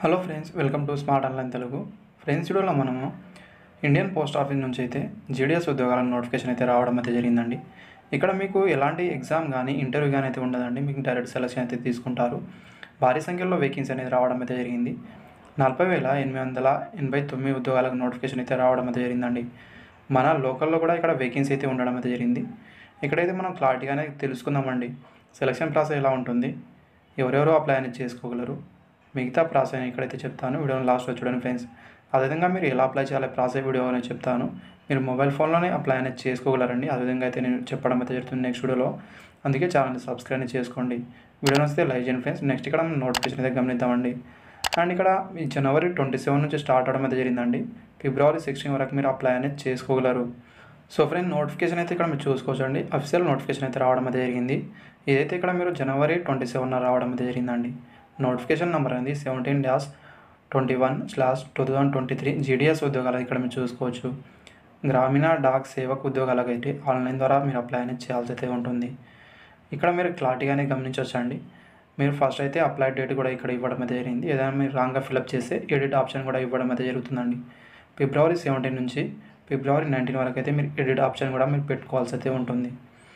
hello friends welcome to smart online Telugu friends వీడియోలో మనము Indian post office నుంచి అయితే జీడిఎస్ ఉద్యోగాల నోటిఫికేషన్ అయితే రావడం అయితే జరిగిందండి ఇక్కడ మీకు ఎలాంటి ఎగ్జామ్ కానీ ఇంటర్వ్యూ కానీ అయితే ఉండదండి మీకు డైరెక్ట్ సెలక్షన్ అయితే తీసుకుంటారు భారీ సంఖ్యలో వేకెన్సీ అనేది రావడం అయితే జరిగింది నలభై వేల ఎనిమిది వందల ఎనభై తొమ్మిది ఉద్యోగాలకు నోటిఫికేషన్ అయితే రావడం అయితే జరిగిందండి మన లోకల్లో కూడా ఇక్కడ వేకెన్సీ అయితే ఉండడం అయితే జరిగింది ఇక్కడైతే మనం క్లారిటీగానే తెలుసుకుందామండి సెలక్షన్ ప్రాసెస్ ఎలా ఉంటుంది ఎవరెవరు అప్లై అనేది చేసుకోగలరు మిగతా ప్రాసెస్ నేను ఇక్కడైతే చెప్తాను వీడియోని లాస్ట్లో చూడండి ఫ్రెండ్స్ అదేవిధంగా మీరు ఎలా అప్లై చేయాలి ప్రాసెస్ వీడియో అనేది చెప్తాను మీరు మొబైల్ ఫోన్లోనే అప్లై అనేది చేసుకోగలరండి అదేవిధంగా అయితే నేను చెప్పడం అయితే జరుగుతుంది నెక్స్ట్ వీడియోలో అందుకే ఛానల్ని సబ్స్క్రైబ్ అనేది చేసుకోండి వీడియో వస్తే లైక్ చేయండి ఫ్రెండ్స్ నెక్స్ట్ ఇక్కడ మనం నోటిఫికేషన్ అయితే గమనిద్దామండి అండ్ ఇక్కడ ఈ జనవరి ట్వంటీ సెవెన్ నుంచి స్టార్ట్ అవడం అయితే జరిగిందండి ఫిబ్రవరి సిక్స్టీన్ వరకు మీరు అప్లై అనేది చేసుకోగలరు సో ఫ్రెండ్ నోటిఫికేషన్ అయితే ఇక్కడ మీరు చూసుకోవచ్చండి అఫీషియల్ నోటిఫికేషన్ అయితే రావడం అయితే జరిగింది ఇదైతే ఇక్కడ మీరు జనవరి ట్వంటీ సెవెన్ రావడం అయితే జరిగిందండి నోటిఫికేషన్ నెంబర్ అనేది seventeen dash twenty one slash two thousand twenty three GDS ఉద్యోగాలు ఇక్కడ మీరు చూసుకోవచ్చు గ్రామీణ డాక్ సేవకు ఉద్యోగాలకు అయితే ఆన్లైన్ ద్వారా మీరు అప్లై అనేది చేయాల్సి అయితే ఉంటుంది ఇక్కడ మీరు క్లారిటీగానే గమనించవచ్చండి మీరు ఫస్ట్ అయితే అప్లై డేట్ కూడా ఇక్కడ ఇవ్వడం అయితే జరిగింది ఏదైనా మీరు రాంగ్గా ఫిల్అప్ చేస్తే ఎడిట్ ఆప్షన్ కూడా ఇవ్వడం అయితే జరుగుతుందండి ఫిబ్రవరి సెవెంటీన్ నుంచి ఫిబ్రవరి నైన్టీన్ వరకు అయితే మీరు ఎడిట్ ఆప్షన్ కూడా మీరు పెట్టుకోవాల్సి అయితే ఉంటుంది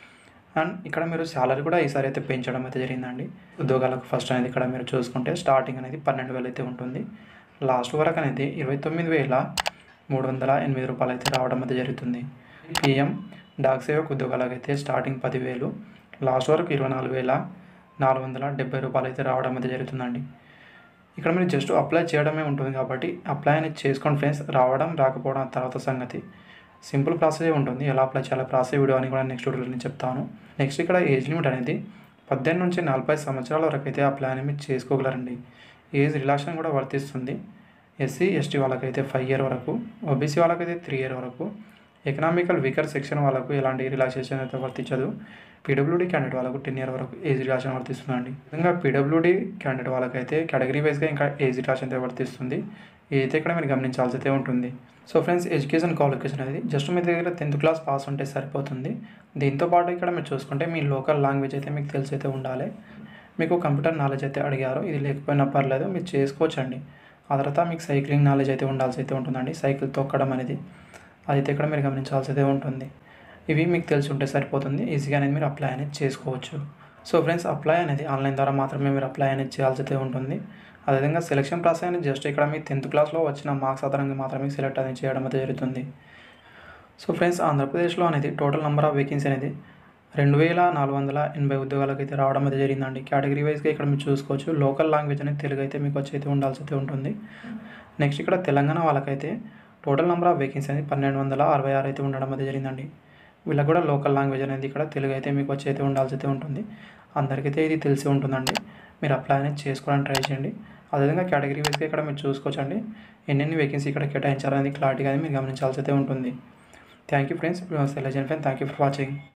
అండ్ ఇక్కడ మీరు శాలరీ కూడా ఈసారి అయితే పెంచడం అయితే జరిగిందండి ఉద్యోగాలకు ఫస్ట్ అనేది ఇక్కడ మీరు చూసుకుంటే స్టార్టింగ్ అనేది పన్నెండు వేలు అయితే ఉంటుంది లాస్ట్ వరకు అనేది ఇరవై తొమ్మిది వేల మూడు వందల ఎనిమిది రూపాయలు అయితే రావడం అయితే జరుగుతుంది పిఎం డాక్ సేవకు ఉద్యోగాలకు అయితే స్టార్టింగ్ పదివేలు లాస్ట్ వరకు ఇరవై నాలుగు వేల నాలుగు వందల డెబ్బై రూపాయలు అయితే రావడం అయితే జరుగుతుందండి ఇక్కడ మీరు జస్ట్ అప్లై చేయడమే ఉంటుంది కాబట్టి అప్లై అనేది చేసుకోండి ఫ్రెండ్స్ రావడం రాకపోవడం ఆ తర్వాత సంగతి సింపుల్ ప్రాసెస్ ఉంటుంది ఎలా అప్లై చేయాలి ప్రాసెస్ వీడియో అని కూడా నెక్స్ట్ వీడియోలో నేను చెప్తాను నెక్స్ట్ ఇక్కడ ఏజ్ లిమిట్ అనేది పద్దెనిమిది నుంచి నలభై సంవత్సరాల వరకు అయితే అప్లై అనేది మీరు చేసుకోగలరండి ఏజ్ రిలాక్షన్ కూడా వర్తిస్తుంది ఎస్సీ ఎస్టీ వాళ్ళకైతే ఫైవ్ ఇయర్ వరకు ఓబీసీ వాళ్ళకైతే త్రీ ఇయర్ వరకు ఎకనామికల్ వీకర్ సెక్షన్ వాళ్ళకు ఎలాంటి రిలాక్సేషన్ అయితే వర్తించదు పీడబ్ల్యూడీ క్యాండిడేట్ వాళ్ళకు టెన్ ఇయర్ వరకు ఏజ్ రిలాక్షన్ వర్తిస్తుందండి ఇంకా పీడబ్ల్యూడీ క్యాండిడేట్ వాళ్ళకైతే కేటగిరీ వైజ్గా ఇంకా ఏజ్ రిలాక్షన్ అయితే వర్తిస్తుంది ఇదైతే ఇక్కడ మీరు గమనించాల్సి అయితే ఉంటుంది సో ఫ్రెండ్స్ ఎడ్యుకేషన్ క్వాలిఫికేషన్ అనేది జస్ట్ మీ దగ్గర టెన్త్ క్లాస్ పాస్ ఉంటే సరిపోతుంది దీంతో పాటు ఇక్కడ మీరు చూసుకుంటే మీ లోకల్ లాంగ్వేజ్ అయితే మీకు తెలిసి అయితే ఉండాలి మీకు కంప్యూటర్ నాలెడ్జ్ అయితే అడిగారు ఇది లేకపోయినా పర్లేదు మీరు చేసుకోవచ్చండి ఆ తర్వాత మీకు సైక్లింగ్ నాలెడ్జ్ అయితే ఉండాల్సి అయితే ఉంటుందండి సైకిల్ తొక్కడం అనేది అదైతే ఇక్కడ మీరు గమనించాల్సి అయితే ఉంటుంది ఇవి మీకు తెలిసి ఉంటే సరిపోతుంది ఈజీగా అనేది మీరు అప్లై అనేది చేసుకోవచ్చు సో ఫ్రెండ్స్ అప్లై అనేది ఆన్లైన్ ద్వారా మాత్రమే మీరు అప్లై అనేది చేయాల్సి అయితే ఉంటుంది అదేవిధంగా సెలక్షన్ ప్రాసెస్ అనేది జస్ట్ ఇక్కడ మీ టెన్త్ క్లాస్లో వచ్చిన మార్క్స్ ఆధారంగా మాత్రమే సెలెక్ట్ అనేది చేయడం అయితే జరుగుతుంది సో ఫ్రెండ్స్ ఆంధ్రప్రదేశ్లో అనేది టోటల్ నెంబర్ ఆఫ్ వేకెన్సీ అనేది రెండు వేల నాలుగు వందల ఎనభై ఉద్యోగాలకు అయితే రావడం అయితే జరిగిందండి కేటగిరీ వైజ్గా ఇక్కడ మీరు చూసుకోవచ్చు లోకల్ లాంగ్వేజ్ అనేది తెలుగు అయితే మీకు వచ్చి అయితే ఉండాల్సి అయితే ఉంటుంది నెక్స్ట్ ఇక్కడ తెలంగాణ వాళ్ళకైతే టోటల్ నెంబర్ ఆఫ్ వేకెన్సీ అనేది పన్నెండు వందల అరవై ఆరు అయితే ఉండడం అయితే జరిగిందండి వీళ్ళకి కూడా లోకల్ లాంగ్వేజ్ అనేది ఇక్కడ తెలుగు అయితే మీకు వచ్చి అయితే ఉండాల్సి అయితే ఉంటుంది అందరికైతే ఇది తెలిసి ఉంటుందండి మీరు అప్లై అనేది చేసుకోవడానికి ట్రై చేయండి అదేవిధంగా కేటగిరీ వైజ్గా ఇక్కడ మీరు చూసుకోవచ్చండి ఎన్నెన్ని వేకెన్సీ ఇక్కడ కేటాయించారనేది క్లారిటీగా మీరు గమనించాల్సి అయితే ఉంటుంది thank you friends selection friend thank you for watching